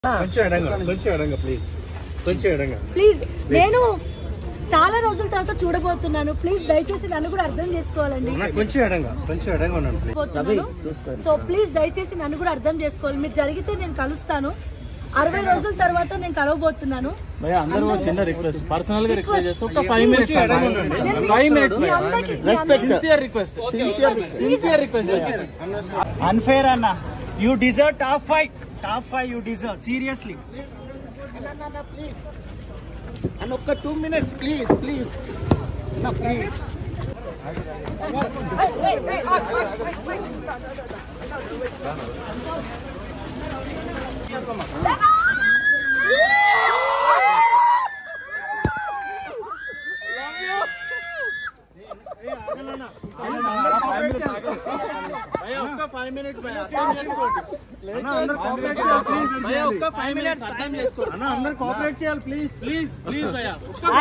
కొంచెం ఎడంగా కొంచెం ఎడంగా ప్లీజ్ కొంచెం ఎడంగా ప్లీజ్ నేను చాలా రోజుల తర్వాత చూడబోతున్నాను ప్లీజ్ దయచేసి నన్ను కూడా అర్థం చేసుకోవాలండి అన్న కొంచెం ఎడంగా కొంచెం ఎడంగా ఉన్నాను ప్లీజ్ పోతున్నాను సో ప్లీజ్ దయచేసి నన్ను కూడా అర్థం చేసుకోవాలి మీరు జరిగితే నేను కలుస్తాను అరవై రోజుల తర్వాత నేను కలవబోతున్నాను భయ్యా అందరూ చిన్న రిక్వెస్ట్ పర్సనల్ గా రిక్వెస్ట్ చేస్తే ఒక ఫైవ్ కొంచెం మినిట్స్ ఎడంగా ఉండండి. నేను ఫైవ్ మినిట్స్ మీ అందరికీ- మీ అందరికీ- sincere request sincere request unfair అన్న you deserve top five top five you deserve seriously అన్న ఒక్క two minutes please please please భయ్యా ఒక్క ఫైవ్ మినిట్స్ భయ్యా అర్థం చేసుకోండి అన్న అందరు కోఆపరేట్ చేయాలి ప్లీజ్ భయ్యా ఒక్క ఫైవ్ మినిట్స్ అర్థం చేసుకోండి అన్న అందరు కోఆపరేట్ చేయాలి ప్లీజ్ ప్లీజ్ ప్లీజ్ భయ్యా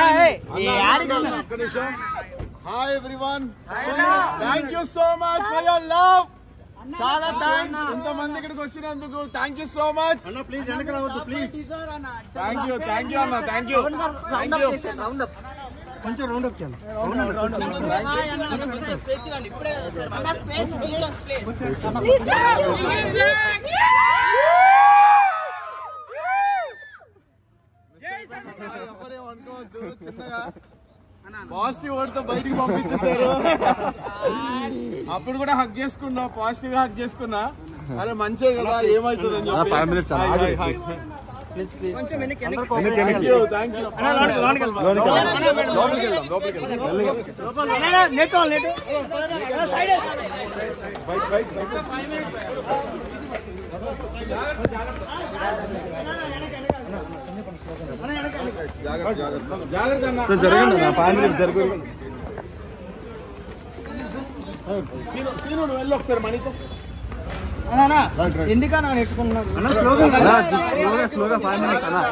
hi everyone thank you so much for your love చాలా థ్యాంక్స్ ఇంతమంది ఇక్కడికి వచ్చినందుకు థ్యాంక్ యూ సో మచ్ అన్న ప్లీజ్ వెనక రావద్దు please thank you thank you అన్న థ్యాంక్ యూ థ్యాంక్ యూ కొంచెం రౌండ్ అప్ చేయండి ప్లీజ్ అనుకోవద్దు చిన్నగా పాజిటివ్ వర్డ్తో బయటికి పంపించేశారు అప్పుడు కూడా హక్ చేసుకున్నా పాజిటివ్ గా హక్ చేసుకున్నా అరే మంచిగా కదా ఏమవుతుంది అని చెప్పి five minutes thank you thank you లోపలికి వెళ్దాం లోపలికి వెళ్దాం జాగ్రత్త జాగ్రత్త జాగ్రత్త అన్న జరగండి నా ఫైవ్ మినిట్స్ జరుగు సీను సీను నువ్వు వెళ్ళు ఒకసారి మనీతో ఎందుకన్నా నెట్టుకున్నాను అన్న స్లోగా స్లోగా స్లోగా ఫైవ్ మినిట్స్ అలా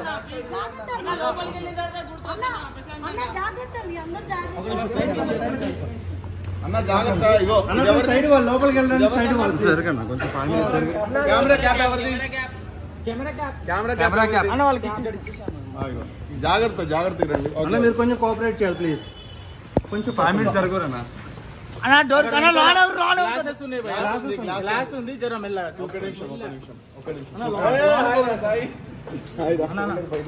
అన్న జాగ్రత్త మీ అందరు జాగ్రత్త అన్న జాగ్రత్త ఇగో అన్న సైడ్ వాళ్ళు లోపలికి వెళ్ళండి సైడ్ వాళ్ళు please. జరగండి కొంచెం ఫైవ్ మినిట్స్ జరుగు కెమెరా క్యాప్ ఎవరిది కెమెరా కెమెరా క్యాప్ అన్న వాళ్ళకి ఆ, ఇగో. జాగ్రత్త జాగ్రత్త రండి అన్న మీరు కొంచెం కోఆపరేట్ చేయాలి ప్లీజ్ కొంచెం ఫైవ్ మినిట్స్ జరుగురన్నా అన్న డోర్ అన్న లోన్ ఎవరు లోన్ గ్లాసెస్ ఉన్నాయి భయ్యా గ్లాస్ ఉంది జర మెల్ల ఒక నిమిషం ఒక నిమిషం ఒక నిమిషం ఏయ్, హాయ్ రా, సాయి. హాయ్ రా.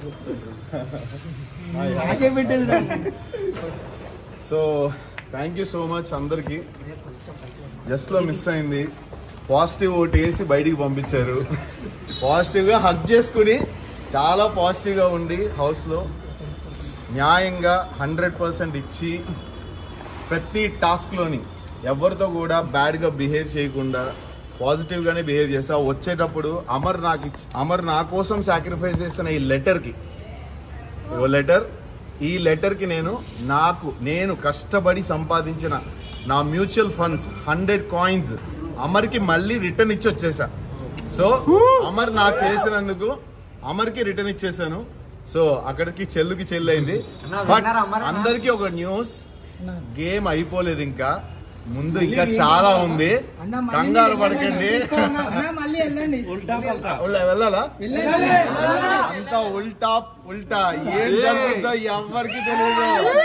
నాకే పెట్టేది so thank you so much అందరికి జస్ట్ లో మిస్ అయింది పాజిటివ్ ఓటు వేసి బయటికి పంపించారు పాజిటివ్ గా హక్ చేసుకుని చాలా పాజిటివ్ గా ఉండి హౌస్ లో న్యాయంగా హండ్రెడ్ పర్సెంట్ ఇచ్చి ప్రతి టాస్క్ లోని ఎవరితో కూడా బ్యాడ్ గా బిహేవ్ చేయకుండా పాజిటివ్ గానే బిహేవ్ చేసా వచ్చేటప్పుడు అమర్ నాకు ఇచ్చి అమర్ నా కోసం సాక్రిఫైస్ చేసిన ఈ లెటర్ కి ఓ లెటర్ ఈ లెటర్ కి నేను నాకు నేను కష్టపడి సంపాదించిన నా మ్యూచువల్ ఫండ్స్ హండ్రెడ్ కాయిన్స్ అమర్కి మళ్ళీ రిటర్న్ ఇచ్చి వచ్చేసా సో అమర్ నాకు చేసినందుకు అమర్కి రిటర్న్ ఇచ్చేసాను సో అక్కడికి చెల్లుకి చెల్లైంది బట్ అందరికీ ఒక న్యూస్ గేమ్ అయిపోలేదు ఇంకా ముందు ఇంకా చాలా ఉంది కంగారు పడకండి మళ్ళీ వెళ్ళండి ఉల్ల- వెళ్ళాలా అంతా ఉల్టా ఉల్టా ఏం జరుగుతుందో ఎవరికి తెలియదు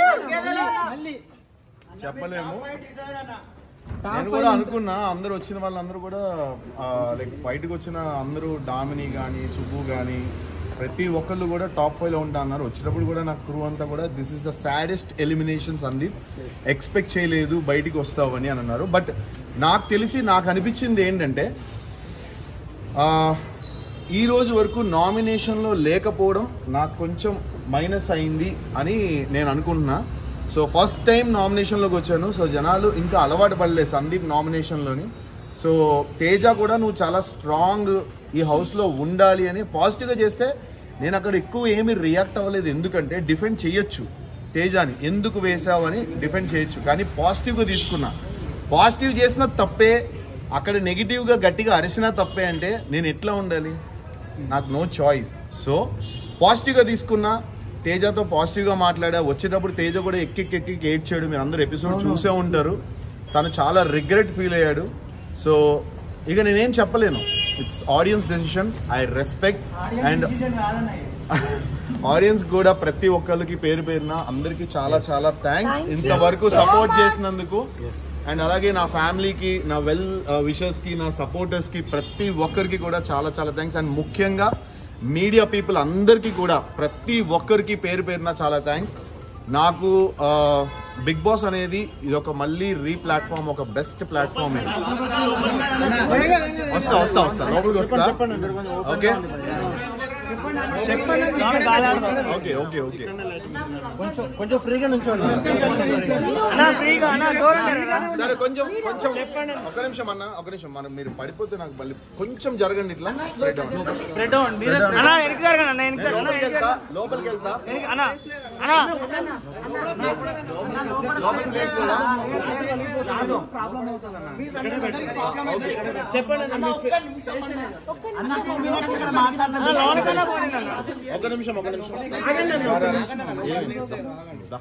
చెప్పలేము నేను కూడా అనుకున్నా అందరూ వచ్చిన వాళ్ళందరూ కూడా లైక్ బయటకు వచ్చిన అందరూ డామిని కానీ సుబ్బు కానీ ప్రతి ఒక్కళ్ళు కూడా టాప్ ఫైవ్ లో ఉంటా అన్నారు వచ్చినప్పుడు కూడా నా క్రూ అంతా కూడా this is the saddest eliminations అంది ఎక్స్పెక్ట్ చేయలేదు బయటికి వస్తావని అని అన్నారు బట్ నాకు తెలిసి నాకు అనిపించింది ఏంటంటే ఆ, ఈ రోజు వరకు నామినేషన్లో లేకపోవడం నాకు కొంచెం మైనస్ అయింది అని నేను అనుకుంటున్నా సో ఫస్ట్ టైం నామినేషన్లోకి వచ్చాను సో జనాలు ఇంకా అలవాటు పడలేదు సందీప్ నామినేషన్లోని సో తేజ కూడా నువ్వు చాలా స్ట్రాంగ్ ఈ హౌస్లో ఉండాలి అని పాజిటివ్గా చేస్తే నేను అక్కడ ఎక్కువ ఏమీ రియాక్ట్ అవ్వలేదు ఎందుకంటే డిఫెండ్ చేయొచ్చు తేజాని ఎందుకు వేసావు అని డిఫెండ్ చేయొచ్చు కానీ పాజిటివ్గా తీసుకున్నా పాజిటివ్ చేసిన తప్పే అక్కడ నెగిటివ్గా గట్టిగా అరిసినా తప్పే అంటే నేను ఎట్లా ఉండాలి నాకు నో చాయిస్ సో పాజిటివ్గా తీసుకున్నా తేజతో పాజిటివ్గా మాట్లాడా వచ్చేటప్పుడు తేజ కూడా ఎక్కెక్కి ఎక్కి ఏడ్చాడు మీరు అందరు ఎపిసోడ్ చూసే ఉంటారు తను చాలా రిగ్రెట్ ఫీల్ అయ్యాడు సో ఇక నేనేం చెప్పలేను it's audience decision I respect and audience కూడా ప్రతి ఒక్కరికి పేరు పేరున అందరికి చాలా చాలా థ్యాంక్స్ Thank you ఇంతవరకు so సపోర్ట్ much. చేసినందుకు అండ్ అలాగే నా ఫ్యామిలీకి నా వెల్ విషర్స్ కి నా సపోర్టర్స్ కి ప్రతి ఒక్కరికి కూడా చాలా చాలా థ్యాంక్స్ అండ్ ముఖ్యంగా మీడియా పీపుల్ అందరికీ కూడా ప్రతి ఒక్కరికి పేరు పేరున చాలా థ్యాంక్స్ నాకు బిగ్ బాస్ అనేది ఇది ఒక మళ్ళీ రీ ప్లాట్ఫామ్ ఒక బెస్ట్ ప్లాట్ఫామ్ ఇది వస్తా వస్తా వస్తా లోపలికి వస్తా ఓకే ఓకే ఓకే ఓకే కొంచెం కొంచెం ఫ్రీగా నుంచోండి సరే కొంచెం కొంచెం ఒక నిమిషం అన్న ఒక నిమిషం మనం మీరు పడిపోతే నాకు మళ్ళీ కొంచెం జరగండి ఇట్లా స్ప్రెడ్ స్ప్రెడ్ అవ్వండి మీరే అన్నా వెనక్కి జరగండి అన్న వెనక్కి జరగండి లోపలికి వెళ్తా లోపలికి వెళ్తా అన్న అన్న లోపలికి ప్లేస్ లేదా ఓకే ఒక నిమిషం ఒక నిమిషం ఏమి? దా.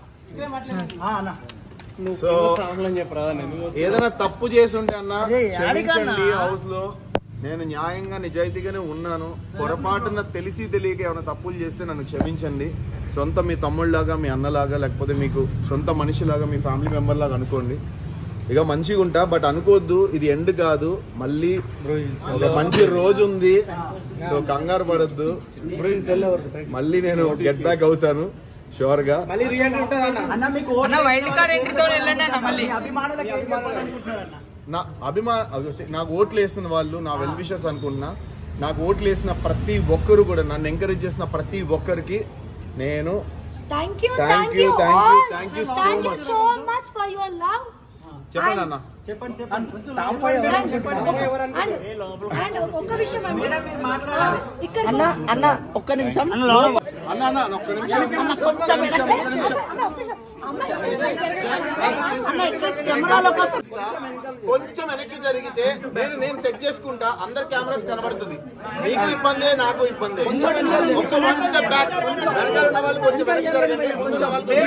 సో ఏదైనా తప్పు చేసి ఉంటే అన్న క్షమించండి హౌస్ లో నేను న్యాయంగా నిజాయితీగానే ఉన్నాను పొరపాటున తెలిసి తెలియక ఏమైనా తప్పులు చేస్తే నన్ను క్షమించండి సొంత మీ తమ్ముళ్ళలాగా మీ అన్నలాగా లేకపోతే మీకు సొంత మనిషిలాగా మీ ఫ్యామిలీ మెంబర్ లాగా అనుకోండి ఇక మంచిగా ఉంటా బట్ అనుకోవద్దు ఇది ఎండ్ కాదు మళ్ళీ ఒక మంచి రోజు ఉంది సో కంగారు పడద్దు మళ్ళీ నేను గెట్ బ్యాక్ అవుతాను షూర్ గా అన్న మీకు అన్న వైల్డ్ కార్డ్ ఎంట్రీతో వెళ్ళండి అన్న మళ్ళీ అభిమానులకు ఏం చెప్పాలనుకుంటున్నారన్న నా అభిమాన నాకు ఓట్లు వేసిన వాళ్ళు నా వెల్ విషెస్ అనుకున్నా నాకు ఓట్లు వేసిన ప్రతి ఒక్కరు కూడా నన్ను ఎంకరేజ్ చేసిన ప్రతి ఒక్కరికి నేను thank you Thank thank you, you thank you, all thank you so thank you much. So much for your love చెప్పండి అన్న చెప్పండి చెప్పండి టాప్ ఫైవ్ ఎవరని అండ్ ఒక విషయం అండి ఆ, ఇక్కడ అన్న అన్న ఒక్క నిమిషం అన్న అన్న అన్న, ఒక్క నిమిషం అన్న కొంచెం నిమిషం ఒక్క నిమిషం అన్న, ఒక్క నిమిషం. అమ్మాయి అన్న అట్లీస్ట్ కెమెరాలో ఒక కొంచెం వెనక్కి జరిగితే నేను నేను సెట్ చేసుకుంటా అందరు కెమెరాస్ కనబడుతుంది మీకు ఇబ్బందే నాకు ఇబ్బందే ఒక వన్ స్టెప్ బ్యాక్ వెనకాల ఉన్న వాళ్ళు కొంచెం వెనక్కి జరగండి ముందు ఉన్న వాళ్ళు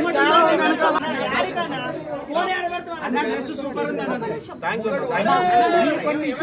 అన్న డ్రెస్ సూపర్ ఉంది అన్న థ్యాంక్స్ అన్న థ్యాంక్స్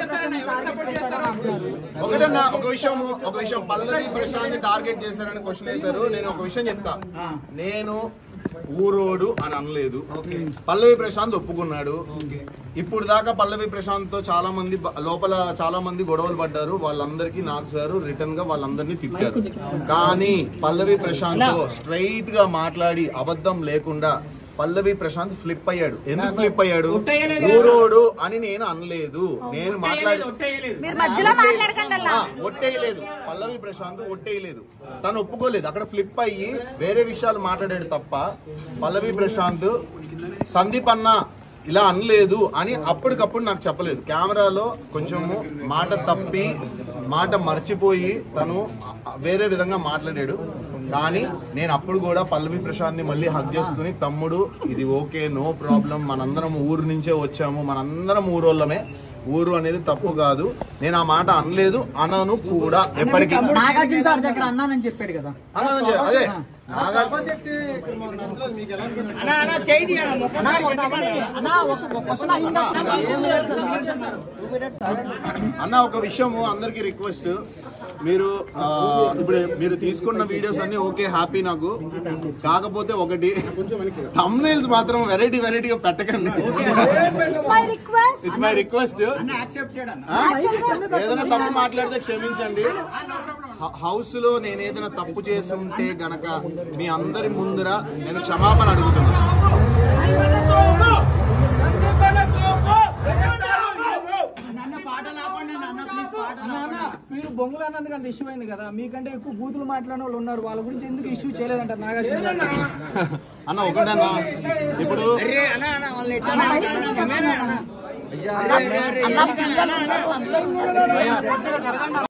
ఒకటన్నా ఒక విషయం ఒక విషయం పల్లవి ప్రశాంత్ టార్గెట్ చేశారని క్వశ్చన్ వేశారు నేను ఒక విషయం చెప్తా నేను ఊరోడు అని అనలేదు పల్లవి ప్రశాంత్ ఒప్పుకున్నాడు ఇప్పుడు దాకా పల్లవి ప్రశాంత్ తో చాలా మంది బ- లోపల చాలా మంది గొడవలు పడ్డారు వాళ్ళందరికీ నాకు సార్ రిటర్న్ గా వాళ్ళందరినీ తిప్పారు కానీ పల్లవి ప్రశాంత్ తో స్ట్రైట్ గా మాట్లాడి అబద్ధం లేకుండా పల్లవి ప్రశాంత్ ఫ్లిప్ అయ్యాడు ఎందుకు ఫ్లిప్ అయ్యాడు ఊరోడు అని నేను అనలేదు నేను మాట్లాడి మీరు మధ్యలో మాట్లాడకండి అలా ఆ, ఒట్టేయలేదు పల్లవి ప్రశాంత్ ఒట్టేయలేదు తను ఒప్పుకోలేదు అక్కడ ఫ్లిప్ అయ్యి వేరే విషయాలు మాట్లాడాడు తప్ప పల్లవి ప్రశాంత్ సందీప్ అన్న ఇలా అనలేదు అని అప్పటికప్పుడు నాకు చెప్పలేదు కెమెరాలో కొంచెము మాట తప్పి మాట మర్చిపోయి తను వేరే విధంగా మాట్లాడాడు కానీ నేను అప్పుడు కూడా పల్లవి ప్రశాంత్ని మళ్ళీ హక్ చేసుకుని తమ్ముడు ఇది ఓకే నో ప్రాబ్లం మనందరం ఊరు నుంచే వచ్చాము మనందరం ఊరోళ్ళమే ఊరు అనేది తప్పు కాదు నేను ఆ మాట అనలేదు అనను కూడా ఎప్పటికీ నాగార్జున సార్ దగ్గర అన్నానని చెప్పాడు కదా అనను చె- అదే నాగా- అన్న అన్న చేయి తీయన్న, ముఖం అన్న ఒక విషయము అందరికి రిక్వెస్ట్ మీరు ఆ, ఇప్పుడు మీరు తీసుకున్న వీడియోస్ అన్ని ఓకే హ్యాపీ నాకు కాకపోతే ఒకటి తమ్నైల్స్ మాత్రం వెరైటీ వెరైటీగా పెట్టకండి it's my request it's my request accept చేయడం ఏదైనా తప్పు మాట్లాడితే క్షమించండి హ- హౌస్ లో నేను ఏదైనా తప్పు చేసి ఉంటే గనక మీ అందరి ముందర నేను క్షమాపణ అడుగుతున్నాను మీరు బొంగులు అన్నందుకు అంత ఇష్యూ అయింది కదా మీకంటే ఎక్కువ బూతులు మాట్లాడిన వాళ్ళు ఉన్నారు వాళ్ళ గురించి ఎందుకు ఇష్యూ చేయలేదంటారు నాగార్జున గారు? అన్న ఒకటన్నా ఇప్పుడు అరే అన్న అన్న వాళ్ళు ఎట్లా కెమెరా అన్న